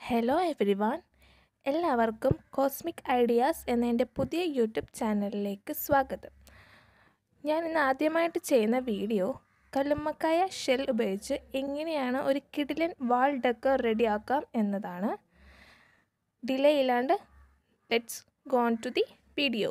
Hello everyone എല്ലാവർക്കും cosmic ideas എന്ന എൻ്റെ പുതിയ യൂട്യൂബ് ചാനലിലേക്ക് സ്വാഗതം ഞാൻ ഇന്ന് ആദ്യമായിട്ട് ചെയ്യുന്ന വീഡിയോ കല്ലുമ്മക്കായ ഷെൽ ഉപയോഗിച്ച് എങ്ങനെയാണ് ഒരു കിടിലൻ വാൾ ഡെക്കർ റെഡിയാക്കാം എന്നതാണ് ഡിലേ ഇല്ലാണ്ട് let's gone to the video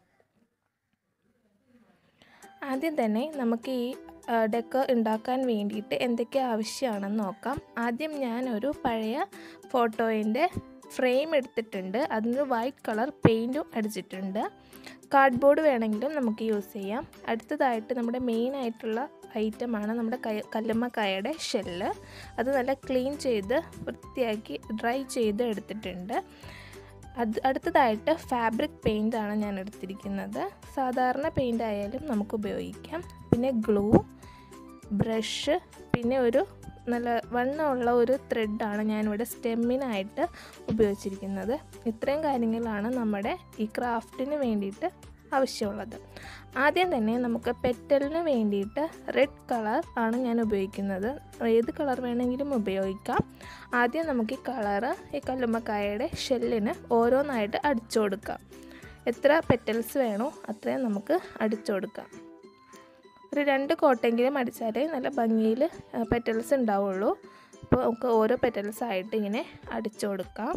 ആദ്യം തന്നെ നമുക്ക് ഈ ഡെക്കർ ഉണ്ടാക്കാൻ വേണ്ടിയിട്ട് എന്തൊക്കെ ആവശ്യമാണെന്ന് നോക്കാം ആദ്യം ഞാനൊരു പഴയ ഫോട്ടോയിൻ്റെ ഫ്രെയിം എടുത്തിട്ടുണ്ട് അതിന് വൈറ്റ് കളർ പെയിൻറ്റും അടിച്ചിട്ടുണ്ട് കാർഡ്ബോർഡ് വേണമെങ്കിലും നമുക്ക് യൂസ് ചെയ്യാം അടുത്തതായിട്ട് നമ്മുടെ മെയിൻ ആയിട്ടുള്ള ഐറ്റമാണ് നമ്മുടെ കയ കല്ലുമ്മക്കായയുടെ ഷെല്ല് അത് നല്ല ക്ലീൻ ചെയ്ത് വൃത്തിയാക്കി ഡ്രൈ ചെയ്ത് എടുത്തിട്ടുണ്ട് അത് അടുത്തതായിട്ട് ഫാബ്രിക് പെയിൻ്റ് ആണ് ഞാൻ എടുത്തിരിക്കുന്നത് സാധാരണ പെയിൻ്റ് ആയാലും നമുക്ക് ഉപയോഗിക്കാം പിന്നെ ഗ്ലൂ ബ്രഷ് പിന്നെ ഒരു നല്ല വണ്ണമുള്ള ഒരു ത്രെഡാണ് ഞാനിവിടെ സ്റ്റെമ്മിനായിട്ട് ഉപയോഗിച്ചിരിക്കുന്നത് ഇത്രയും കാര്യങ്ങളാണ് നമ്മുടെ ഈ ക്രാഫ്റ്റിന് വേണ്ടിയിട്ട് ആവശ്യമുള്ളത് ആദ്യം തന്നെ നമുക്ക് പെറ്റലിന് വേണ്ടിയിട്ട് റെഡ് കളർ ആണ് ഞാൻ ഉപയോഗിക്കുന്നത് ഏത് കളർ വേണമെങ്കിലും ഉപയോഗിക്കാം ആദ്യം നമുക്ക് ഈ കളറ് ഈ കല്ലുമ്മക്കായയുടെ ഷെല്ലിന് ഓരോന്നായിട്ട് അടിച്ചു കൊടുക്കാം എത്ര പെറ്റൽസ് വേണോ അത്രയും നമുക്ക് അടിച്ചു കൊടുക്കാം ഒരു രണ്ട് കോട്ടെങ്കിലും അടിച്ചാലേ നല്ല ഭംഗിയിൽ പെറ്റൽസ് ഉണ്ടാവുള്ളൂ അപ്പോൾ നമുക്ക് ഓരോ പെറ്റൽസ് ആയിട്ട് ഇങ്ങനെ അടിച്ചു കൊടുക്കാം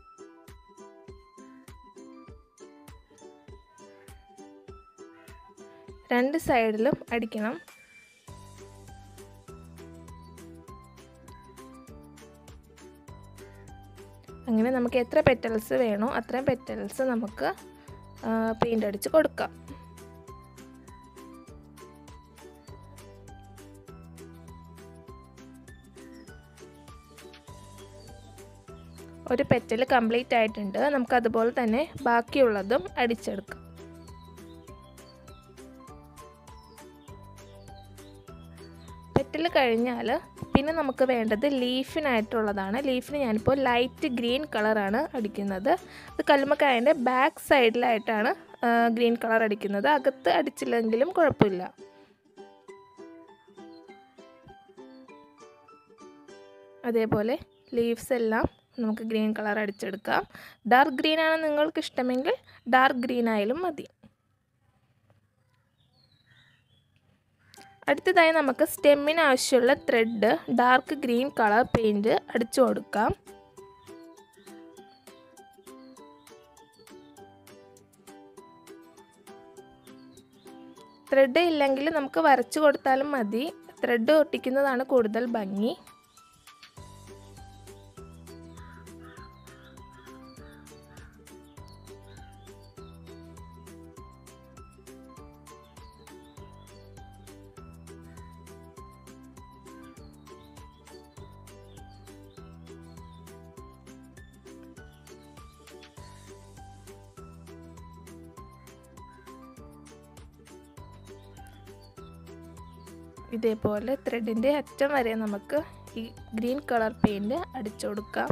രണ്ട് സൈഡിലും അടിക്കണം അങ്ങനെ നമുക്ക് എത്ര പെറ്റൽസ് വേണോ അത്രയും പെറ്റൽസ് നമുക്ക് പെയിൻ്റ് അടിച്ച് കൊടുക്കാം ഒരു പെറ്റൽ കംപ്ലീറ്റ് ആയിട്ടുണ്ട് നമുക്ക് അതുപോലെ തന്നെ ബാക്കിയുള്ളതും അടിച്ചെടുക്കാം പെറ്റൽ കഴിഞ്ഞാൽ പിന്നെ നമുക്ക് വേണ്ടത് ലീഫിനായിട്ടുള്ളതാണ് ലീഫിന് ഞാനിപ്പോൾ ലൈറ്റ് ഗ്രീൻ കളറാണ് അടിക്കുന്നത് അത് കല്ലുമ്മക്കായൻ്റെ ബാക്ക് സൈഡിലായിട്ടാണ് ഗ്രീൻ കളർ അടിക്കുന്നത് അകത്ത് അടിച്ചില്ലെങ്കിലും കുഴപ്പമില്ല അതേപോലെ ലീവ്സ് എല്ലാം നമുക്ക് ഗ്രീൻ കളർ അടിച്ചെടുക്കാം ഡാർക്ക് ഗ്രീൻ ആണ് നിങ്ങൾക്ക് ഇഷ്ടമെങ്കിൽ ഡാർക്ക് ഗ്രീൻ ആയാലും മതി അടുത്തതായി നമുക്ക് സ്റ്റെമ്മിന് ആവശ്യമുള്ള thread dark green colour paint അടിച്ചു കൊടുക്കാം ത്രെഡ് ഇല്ലെങ്കിൽ നമുക്ക് വരച്ചു കൊടുത്താലും മതി ത്രെഡ് ഒട്ടിക്കുന്നതാണ് കൂടുതൽ ഭംഗി ഇതേപോലെ ത്രെഡിൻ്റെ അറ്റം വരെ നമുക്ക് ഈ ഗ്രീൻ കളർ പെയിൻറ് അടിച്ചു കൊടുക്കാം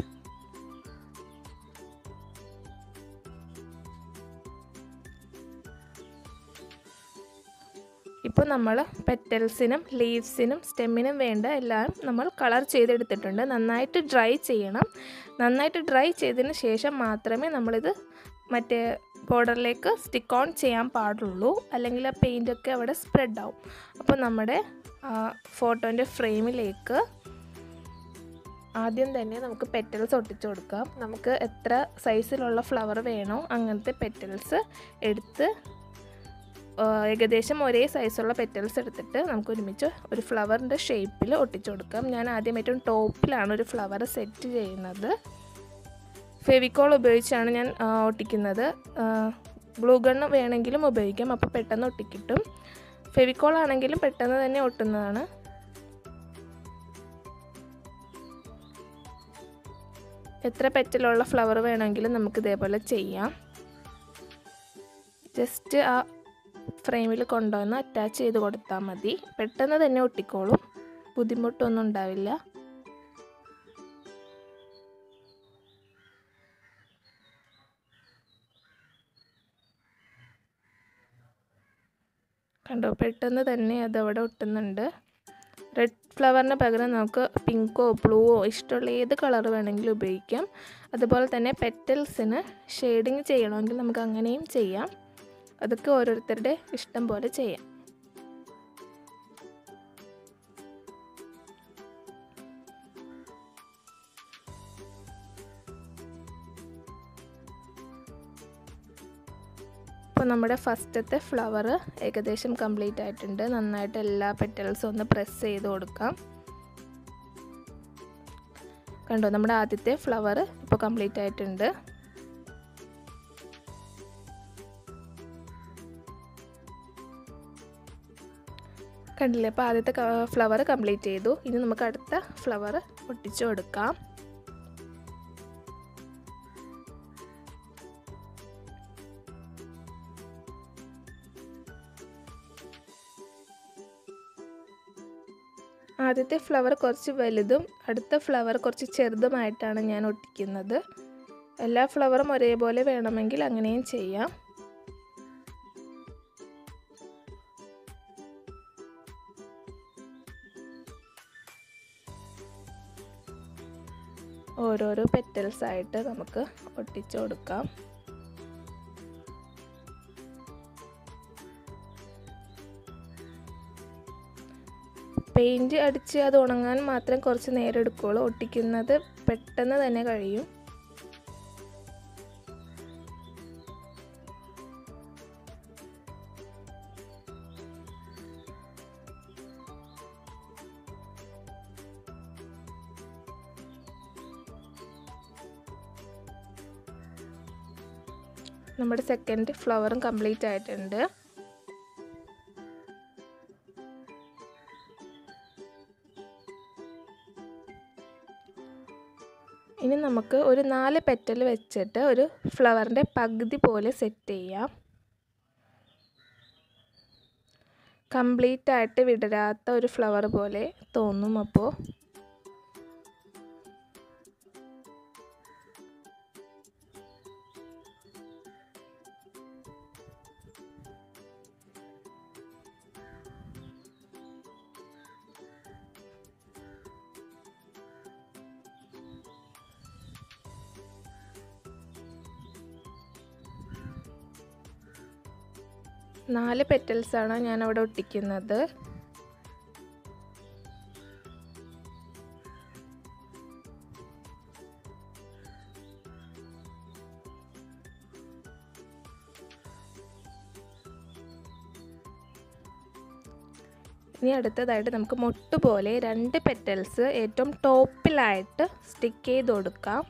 ഇപ്പോൾ നമ്മൾ പെറ്റൽസിനും ലീവ്സിനും സ്റ്റെമ്മിനും വേണ്ട എല്ലാം നമ്മൾ കളർ ചെയ്തെടുത്തിട്ടുണ്ട് നന്നായിട്ട് ഡ്രൈ ചെയ്യണം നന്നായിട്ട് ഡ്രൈ ചെയ്തതിന് ശേഷം മാത്രമേ നമ്മളിത് മറ്റേ ബോർഡറിലേക്ക് സ്റ്റിക്ക് ഓൺ ചെയ്യാൻ പാടുള്ളൂ അല്ലെങ്കിൽ ആ പെയിൻ്റൊക്കെ അവിടെ സ്പ്രെഡ് ആവും അപ്പോൾ നമ്മുടെ ഫോട്ടോൻ്റെ ഫ്രെയിമിലേക്ക് ആദ്യം തന്നെ നമുക്ക് പെറ്റൽസ് ഒട്ടിച്ചു കൊടുക്കാം നമുക്ക് എത്ര സൈസിലുള്ള ഫ്ലവർ വേണോ അങ്ങനത്തെ പെറ്റൽസ് എടുത്ത് ഏകദേശം ഒരേ സൈസുള്ള പെറ്റൽസ് എടുത്തിട്ട് നമുക്ക് ഒരുമിച്ച് ഒരു ഫ്ലവറിൻ്റെ ഷേപ്പിൽ ഒട്ടിച്ചു കൊടുക്കാം ഞാൻ ആദ്യം ഏറ്റവും ടോപ്പിലാണ് ഒരു ഫ്ലവർ സെറ്റ് ചെയ്യുന്നത് ഫെവിക്കോൾ ഉപയോഗിച്ചാണ് ഞാൻ ഒട്ടിക്കുന്നത് ഗ്ലൂ ഗണ്ണ് വേണമെങ്കിലും ഉപയോഗിക്കാം അപ്പോൾ പെട്ടെന്ന് ഒട്ടിക്കിട്ടും ഫെവിക്കോൾ ആണെങ്കിലും പെട്ടെന്ന് തന്നെ ഒട്ടുന്നതാണ് എത്ര പെറ്റലുള്ള ഫ്ലവർ വേണമെങ്കിലും നമുക്ക് ഇതേപോലെ ചെയ്യാം ജസ്റ്റ് ആ ഫ്രെയിമിൽ കൊണ്ടുവന്ന് അറ്റാച്ച് ചെയ്ത് കൊടുത്താൽ മതി പെട്ടെന്ന് തന്നെ ഒട്ടിക്കോളും ബുദ്ധിമുട്ടൊന്നും ഉണ്ടാവില്ല കണ്ടോ പെട്ടെന്ന് തന്നെ അതവിടെ ഒട്ടുന്നുണ്ട് റെഡ് ഫ്ലവറിന് പകരം നമുക്ക് പിങ്കോ ബ്ലൂവോ ഇഷ്ടമുള്ള ഏത് കളർ വേണമെങ്കിലും ഉപയോഗിക്കാം അതുപോലെ തന്നെ പെറ്റൽസിന് ഷെയ്ഡിങ് ചെയ്യണമെങ്കിൽ നമുക്ക് അങ്ങനെയും ചെയ്യാം അതൊക്കെ ഓരോരുത്തരുടെ ഇഷ്ടം പോലെ ചെയ്യാം ഇപ്പോൾ നമ്മുടെ ഫസ്റ്റത്തെ ഫ്ലവർ ഏകദേശം കംപ്ലീറ്റ് ആയിട്ടുണ്ട് നന്നായിട്ട് എല്ലാ പെറ്റൽസും ഒന്ന് പ്രസ് ചെയ്ത് കൊടുക്കാം കണ്ടോ നമ്മുടെ ആദ്യത്തെ ഫ്ലവർ ഇപ്പോൾ കംപ്ലീറ്റ് ആയിട്ടുണ്ട് കണ്ടില്ലേ അപ്പോൾ ആദ്യത്തെ ഫ്ലവർ കംപ്ലീറ്റ് ചെയ്തു ഇനി നമുക്ക് അടുത്ത ഫ്ലവർ ഒട്ടിച്ചു കൊടുക്കാം ആദ്യത്തെ ഫ്ലവർ കുറച്ച് വലുതും അടുത്ത ഫ്ലവർ കുറച്ച് ചെറുതുമായിട്ടാണ് ഞാൻ ഒട്ടിക്കുന്നത് എല്ലാ ഫ്ലവറും ഒരേപോലെ വേണമെങ്കിൽ അങ്ങനെയും ചെയ്യാം ഓരോരോ പെറ്റൽസ് ആയിട്ട് നമുക്ക് ഒട്ടിച്ചു കൊടുക്കാം പെയിൻറ്റ് അടിച്ച് അത് ഉണങ്ങാൻ മാത്രം കുറച്ച് നേരം എടുക്കുകയുള്ളൂ ഒട്ടിക്കുന്നത് പെട്ടെന്ന് തന്നെ കഴിയും നമ്മുടെ സെക്കൻഡ് ഫ്ലവറും കംപ്ലീറ്റ് ആയിട്ടുണ്ട് ഇനി നമുക്ക് ഒരു നാല് പെറ്റൽ വെച്ചിട്ട് ഒരു ഫ്ലവറിൻ്റെ പകുതി പോലെ സെറ്റ് ചെയ്യാം കംപ്ലീറ്റ് ആയിട്ട് വിടരാത്ത ഒരു ഫ്ലവർ പോലെ തോന്നും അപ്പോൾ നാല് പെറ്റൽസാണ് ഞാൻ അവിടെ ഒട്ടിക്കുന്നത് ഇനി അടുത്തതായിട്ട് നമുക്ക് മൊട്ട് പോലെ രണ്ട് പെറ്റൽസ് ഏറ്റവും ടോപ്പിലായിട്ട് സ്റ്റിക്ക് ചെയ്ത് കൊടുക്കാം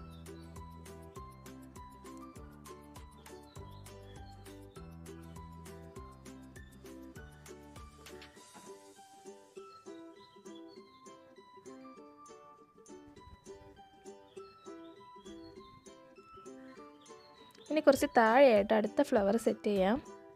ഇനി കുറച്ച് താഴെയായിട്ട് അടുത്ത ഫ്ലവർ സെറ്റ് ചെയ്യാം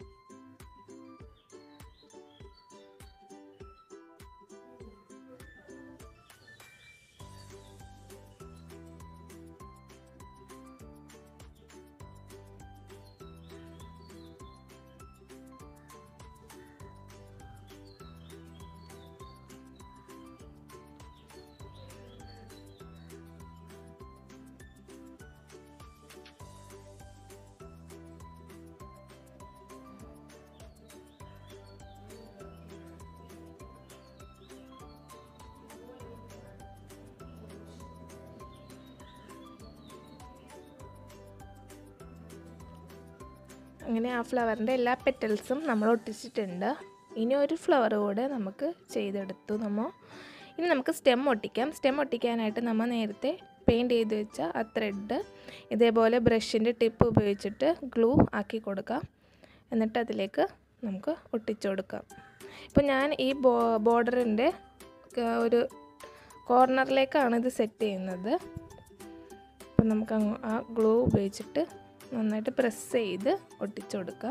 അങ്ങനെ ആ ഫ്ലവറിൻ്റെ എല്ലാ പെറ്റൽസും നമ്മൾ ഒട്ടിച്ചിട്ടുണ്ട് ഇനി ഒരു ഫ്ലവർ കൂടെ നമുക്ക് ചെയ്തെടുത്തു നമ്മൾ ഇനി നമുക്ക് സ്റ്റെം ഒട്ടിക്കാം സ്റ്റെം ഒട്ടിക്കാനായിട്ട് നമ്മൾ നേരത്തെ പെയിൻറ് ചെയ്ത് വെച്ച ആ ത്രെഡ് ഇതേപോലെ ബ്രഷിൻ്റെ ടിപ്പ് ഉപയോഗിച്ചിട്ട് ഗ്ലൂ ആക്കി കൊടുക്കാം എന്നിട്ട് അതിലേക്ക് നമുക്ക് ഒട്ടിച്ചു കൊടുക്കാം ഇപ്പോൾ ഞാൻ ഈ ബോ ബോർഡറിൻ്റെ ഒരു കോർണറിലേക്കാണ് ഇത് സെറ്റ് ചെയ്യുന്നത് അപ്പം നമുക്ക് അങ്ങ് ആ ഗ്ലൂ ഉപയോഗിച്ചിട്ട് നന്നായിട്ട് പ്രസ് ചെയ്ത് ഒട്ടിച്ചു കൊടുക്കാം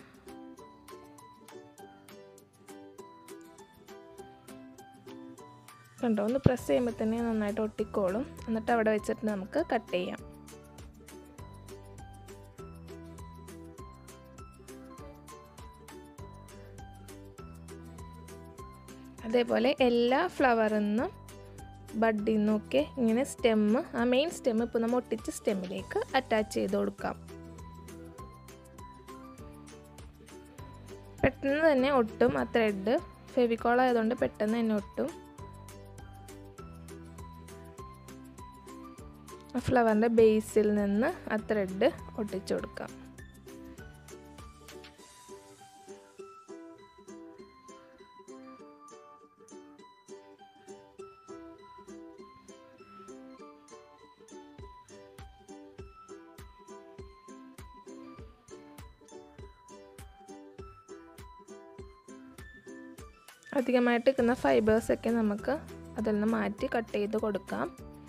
കണ്ടോ ഒന്ന് പ്രസ് ചെയ്യുമ്പോൾ തന്നെ നന്നായിട്ട് ഒട്ടിക്കോളും എന്നിട്ട് അവിടെ വെച്ചിട്ട് നമുക്ക് കട്ട് ചെയ്യാം അതേപോലെ എല്ലാ ഫ്ലവറിൽ നിന്നും ബഡിൽ നിന്നൊക്കെ ഇങ്ങനെ സ്റ്റെമ്മ് ആ മെയിൻ സ്റ്റെമ്മ് ഇപ്പോൾ നമ്മൾ ഒട്ടിച്ച സ്റ്റെമ്മിലേക്ക് അറ്റാച്ച് ചെയ്ത് കൊടുക്കാം പെട്ടെന്ന് തന്നെ ഒട്ടും ആ ത്രെഡ് ഫെവിക്കോൾ ആയതുകൊണ്ട് പെട്ടെന്ന് തന്നെ ഒട്ടും ആ ഫ്ലവറിൻ്റെ ബേസിൽ നിന്ന് ആ ത്രെഡ് ഒട്ടിച്ചു കൊടുക്കാം അധികമായിട്ട് നിൽക്കുന്ന ഫൈബേഴ്സൊക്കെ നമുക്ക് അതിൽ നിന്ന് മാറ്റി കട്ട് ചെയ്ത് കൊടുക്കാം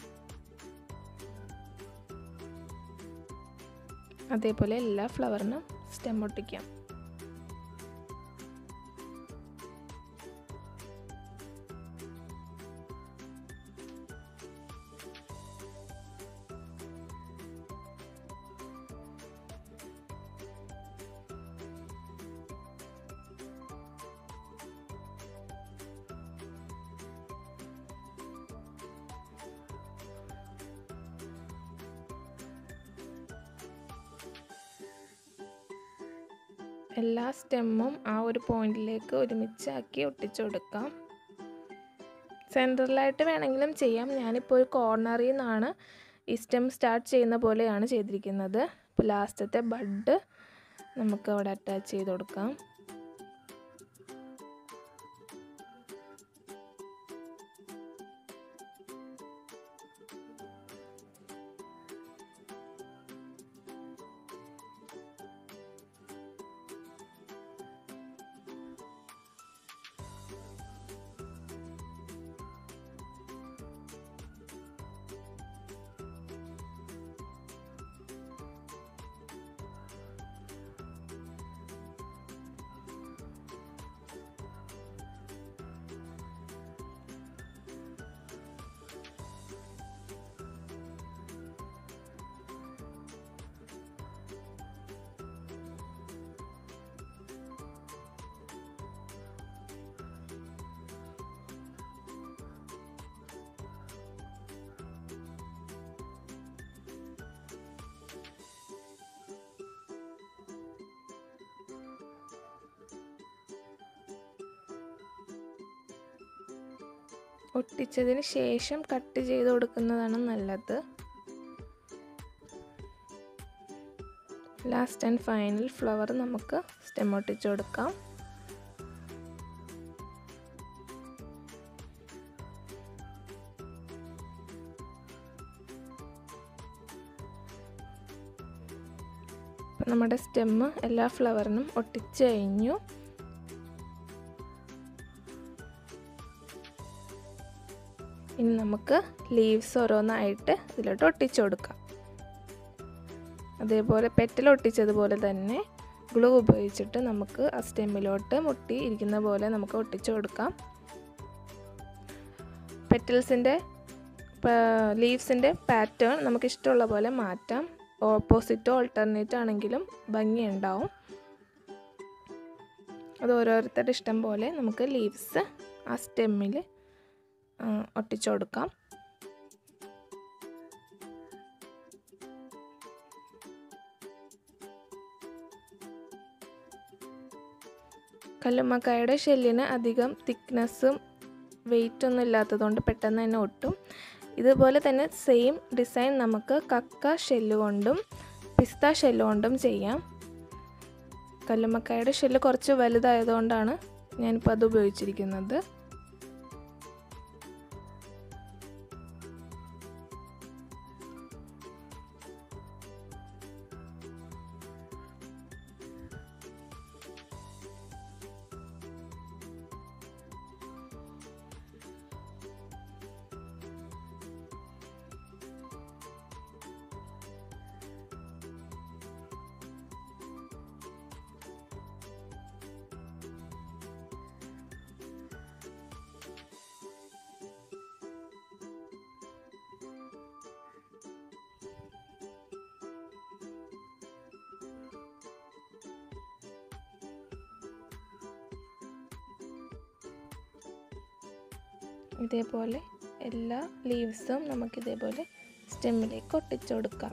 അതേപോലെ എല്ലാ ഫ്ലവറിനും സ്റ്റെം ഒട്ടിക്കാം എല്ലാ സ്റ്റെമ്മും ആ ഒരു പോയിന്റിലേക്ക് ഒരുമിച്ചാക്കി ഒട്ടിച്ചു കൊടുക്കാം സെൻറ്ററിലായിട്ട് വേണമെങ്കിലും ചെയ്യാം ഞാനിപ്പോൾ ഒരു കോർണറിൽ നിന്നാണ് ഈ സ്റ്റെം സ്റ്റാർട്ട് ചെയ്യുന്ന പോലെയാണ് ചെയ്തിരിക്കുന്നത് ഇപ്പോൾ ലാസ്റ്റത്തെ ബഡ് നമുക്ക് അവിടെ അറ്റാച്ച് ചെയ്ത് കൊടുക്കാം ഒട്ടിച്ചതിന് ശേഷം കട്ട് ചെയ്ത് കൊടുക്കുന്നതാണ് നല്ലത് ലാസ്റ്റ് ആൻഡ് ഫൈനൽ ഫ്ലവർ നമുക്ക് സ്റ്റെം ഒട്ടിച്ചു കൊടുക്കാം നമ്മുടെ സ്റ്റെമ്മ് എല്ലാ ഫ്ലവറിനും ഒട്ടിച്ച് കഴിഞ്ഞു ഇനി നമുക്ക് ലീവ്സ് ഓരോന്നായിട്ട് ഇതിലോട്ട് ഒട്ടിച്ചു കൊടുക്കാം അതേപോലെ പെറ്റൽ ഒട്ടിച്ചതുപോലെ തന്നെ ഗ്ലൂ ഉപയോഗിച്ചിട്ട് നമുക്ക് ആ സ്റ്റെമ്മിലോട്ട് മുട്ടി ഇരിക്കുന്ന പോലെ നമുക്ക് ഒട്ടിച്ചു കൊടുക്കാം പെറ്റൽസിൻ്റെ ലീവ്സിൻ്റെ പാറ്റേൺ നമുക്ക് ഇഷ്ടമുള്ള പോലെ മാറ്റാം ഓപ്പോസിറ്റോ ഓൾട്ടർനേറ്റ് ആണെങ്കിലും ഭംഗിയുണ്ടാവും അത് ഓരോരുത്തരുടെ ഇഷ്ടം പോലെ നമുക്ക് ലീവ്സ് ആ സ്റ്റെമ്മിൽ ഒട്ടിച്ചു കൊടുക്കാം കല്ലുമ്മക്കായുടെ ഷെല്ലിന് അധികം തിക്നെസ്സും വെയിറ്റ് ഒന്നും ഇല്ലാത്തതുകൊണ്ട് പെട്ടെന്ന് തന്നെ ഒട്ടും ഇതുപോലെ തന്നെ സെയിം ഡിസൈൻ നമുക്ക് കക്ക ഷെല്ല് കൊണ്ടും പിസ്ത ഷെല്ല് കൊണ്ടും ചെയ്യാം കല്ലുമ്മക്കായുടെ ഷെല്ല് കുറച്ച് വലുതായതുകൊണ്ടാണ് ഞാനിപ്പോൾ അത് ഉപയോഗിച്ചിരിക്കുന്നത് ഇതേപോലെ എല്ലാ ലീവ്സും നമുക്കിതേപോലെ സ്റ്റെമ്മിലേക്ക് ഒട്ടിച്ചു കൊടുക്കാം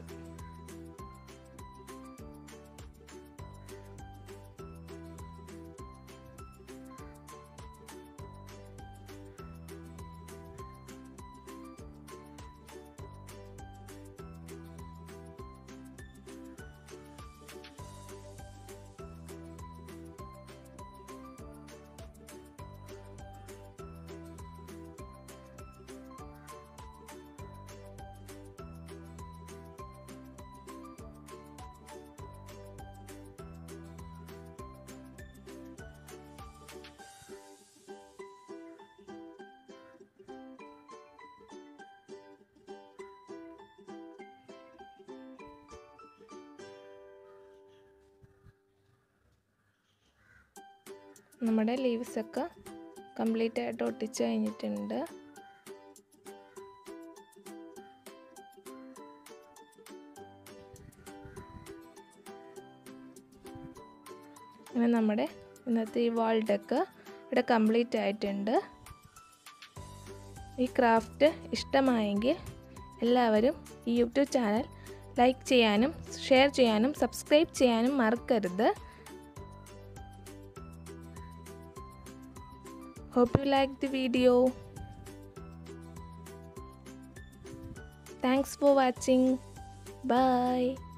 നമ്മുടെ ലീവ്സൊക്കെ കംപ്ലീറ്റ് ആയിട്ട് ഒട്ടിച്ച് കഴിഞ്ഞിട്ടുണ്ട് അങ്ങനെ നമ്മുടെ ഇന്നത്തെ ഈ വാൾ ഡെക്ക് ഇവിടെ കംപ്ലീറ്റ് ആയിട്ടുണ്ട് ഈ ക്രാഫ്റ്റ് ഇഷ്ടമായെങ്കിൽ എല്ലാവരും ഈ യൂട്യൂബ് ചാനൽ ലൈക്ക് ചെയ്യാനും ഷെയർ ചെയ്യാനും സബ്സ്ക്രൈബ് ചെയ്യാനും മറക്കരുത് Hope you liked the video. Thanks for watching. Bye.